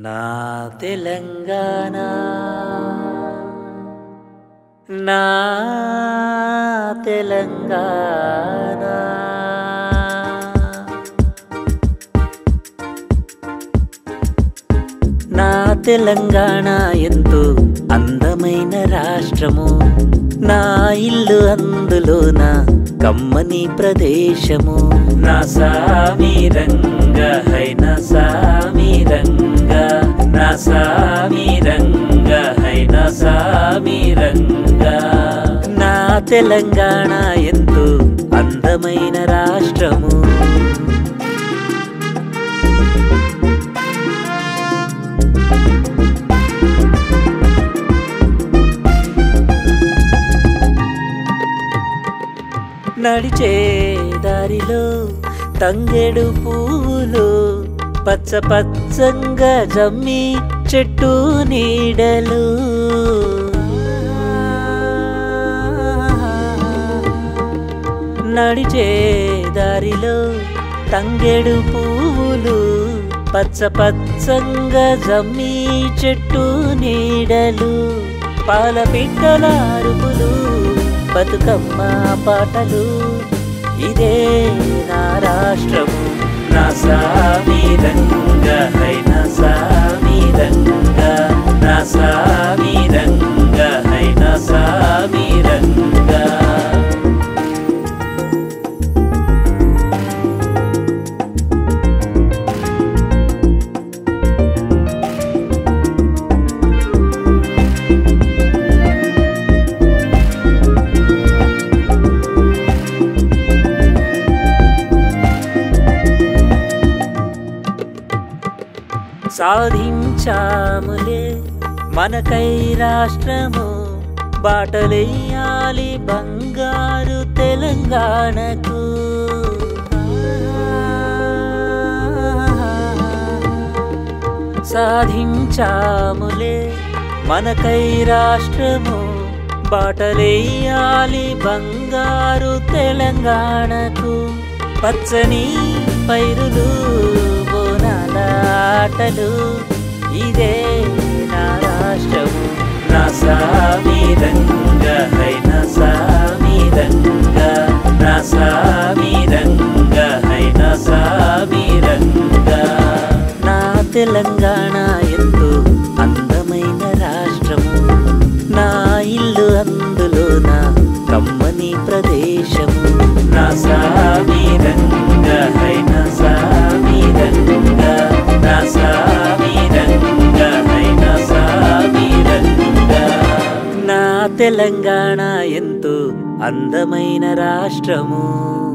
నా తెలంగాణ నా తెలంగాణ నా తెలంగాణ ఎంతో అందమైన రాష్ట్రము నా ఇల్లు అందులోన కమ్మని ప్రదేశము నా సామిరంగ హై నా సామిరంగ నా సామిరంగ హై నా సామిరంగ నా తెలంగాణ ఎంతో అందమైన రాష్ట్రము నడిచే దారిలో తంగెడు పువ్వులు పచ్చ పచ్చంగా జమ్మి చెట్టు నీడలు నడిచే దారిలో తంగెడు పువ్వులు పచ్చ పచ్చంగా జమ్మి చెట్టు నీడలు పాల పిట్టల అరుపులు బతుకమ్మ పాటలు ఇదే నా రాష్ట్రము నా సామిరంగ హై నా సామిరంగ నా సామిరంగ హై నా సామిరంగ సాధించాములే మనకై రాష్ట్రము బాటలెయ్యాలి బంగారు తెలంగాణకు సాధించాములే మనకై రాష్ట్రము బాటలెయ్యాలి బంగారు తెలంగాణకు పచ్చని పైరులు బోనాల ఆటలు ఇదే నా రాష్ట్రము నా సామిరంగ హై నా సామిరంగ నా సామిరంగ హై నా సామిరంగ నా తెలంగాణ ఎంతో అందమైన రాష్ట్రము నా ఇల్లు అందులోన కమ్మని ప్రదేశము నా సామిరంగ హై నా సామిరంగ నా సామిరంగ హై నా సామిరంగ నా తెలంగాణ ఎంతో అందమైన రాష్ట్రము